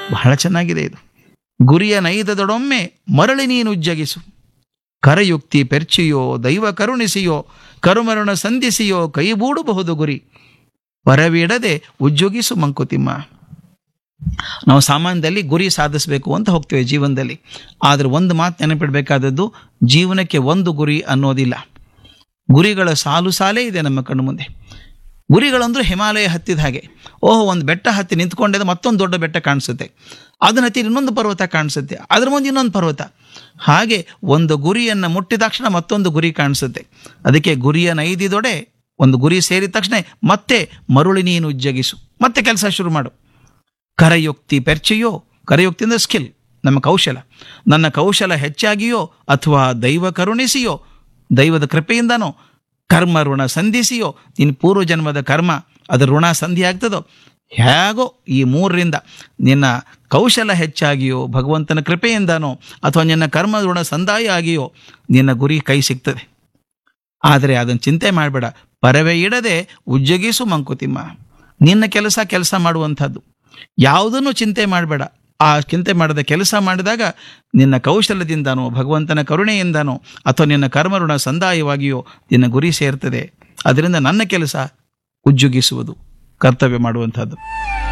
ಬಹಳ ಚೆನ್ನಾಗಿದೆ ಇದು ಗುರಿಯ ನೈದದೊಡೊಮ್ಮೆ ಮರಳಿ ನೀನು ಉಜ್ಜಗಿಸು ಕರಯುಕ್ತಿ ಪೆರ್ಚಿಯೋ ದೈವ ಕರುಣಿಸಿಯೋ ಕರುಮರುಣ ಸಂಧಿಸಿಯೋ ಕೈಬೂಡಬಹುದು ಗುರಿ ಪರವಿಡದೆ ಉಜ್ಜುಗಿಸು ಮಂಕುತಿಮ್ಮ ನಾವು ಸಾಮಾನ್ಯದಲ್ಲಿ ಗುರಿ ಸಾಧಿಸಬೇಕು ಅಂತ ಹೋಗ್ತೇವೆ ಜೀವನದಲ್ಲಿ ಆದರೆ ಒಂದು ಮಾತು ನೆನಪಿಡಬೇಕಾದದ್ದು ಜೀವನಕ್ಕೆ ಒಂದು ಗುರಿ ಅನ್ನೋದಿಲ್ಲ ಗುರಿಗಳ ಸಾಲು ಸಾಲೇ ಇದೆ ನಮ್ಮ ಕಣ್ಣು ಮುಂದೆ ಗುರಿಗಳಂದ್ರೆ ಹಿಮಾಲಯ ಹತ್ತಿದ ಹಾಗೆ ಓಹೋ ಒಂದು ಬೆಟ್ಟ ಹತ್ತಿ ನಿಂತ್ಕೊಂಡಿದ್ದ ಮತ್ತೊಂದು ದೊಡ್ಡ ಬೆಟ್ಟ ಕಾಣಿಸುತ್ತೆ ಅದನ್ನ ಹತ್ತಿ ಇನ್ನೊಂದು ಪರ್ವತ ಕಾಣಿಸುತ್ತೆ ಅದ್ರ ಮುಂದೆ ಇನ್ನೊಂದು ಪರ್ವತ ಹಾಗೆ ಒಂದು ಗುರಿಯನ್ನು ಮುಟ್ಟಿದ ತಕ್ಷಣ ಮತ್ತೊಂದು ಗುರಿ ಕಾಣಿಸುತ್ತೆ ಅದಕ್ಕೆ ಗುರಿಯ ನೈದಿದೊಡೆ ಒಂದು ಗುರಿ ಸೇರಿದ ತಕ್ಷಣ ಮತ್ತೆ ಮರುಳಿ ನೀನು ಉಜ್ಜಗಿಸು ಮತ್ತೆ ಕೆಲಸ ಶುರು ಮಾಡು ಕರಯುಕ್ತಿ ಪೆರ್ಚೆಯೋ ಕರಯುಕ್ತಿ ಅಂದರೆ ಸ್ಕಿಲ್ ನಮ್ಮ ಕೌಶಲ ನನ್ನ ಕೌಶಲ ಹೆಚ್ಚಾಗಿಯೋ ಅಥವಾ ದೈವ ಕರುಣಿಸಿಯೋ ದೈವದ ಕೃಪೆಯಿಂದನೋ ಕರ್ಮ ಋಣ ಸಂಧಿಸಿಯೋ ನಿನ್ನ ಪೂರ್ವ ಜನ್ಮದ ಕರ್ಮ ಅದರ ಋಣ ಸಂಧಿ ಆಗ್ತದೋ ಹೇಗೋ ಈ ಮೂರರಿಂದ ನಿನ್ನ ಕೌಶಲ ಹೆಚ್ಚಾಗಿಯೋ ಭಗವಂತನ ಕೃಪೆಯಿಂದನೋ ಅಥವಾ ನಿನ್ನ ಕರ್ಮ ಋಣ ಸಂದಾಯ ಆಗಿಯೋ ನಿನ್ನ ಗುರಿ ಕೈ ಸಿಗ್ತದೆ ಆದರೆ ಅದನ್ನು ಚಿಂತೆ ಮಾಡಬೇಡ ಪರವೇ ಇಡದೆ ಉಜ್ಜಗಿಸು ಮಂಕುತಿಮ್ಮ ನಿನ್ನ ಕೆಲಸ ಕೆಲಸ ಮಾಡುವಂಥದ್ದು ಯಾವುದನ್ನು ಚಿಂತೆ ಮಾಡಬೇಡ ಆ ಚಿಂತೆ ಮಾಡದ ಕೆಲಸ ಮಾಡಿದಾಗ ನಿನ್ನ ಕೌಶಲ್ಯದಿಂದನೋ ಭಗವಂತನ ಕರುಣೆಯಿಂದನೋ ಅಥವಾ ನಿನ್ನ ಕರ್ಮಋಣ ಸಂದಾಯವಾಗಿಯೋ ನಿನ್ನ ಗುರಿ ಸೇರ್ತದೆ ಅದರಿಂದ ನನ್ನ ಕೆಲಸ ಉಜ್ಜುಗಿಸುವುದು ಕರ್ತವ್ಯ ಮಾಡುವಂಥದ್ದು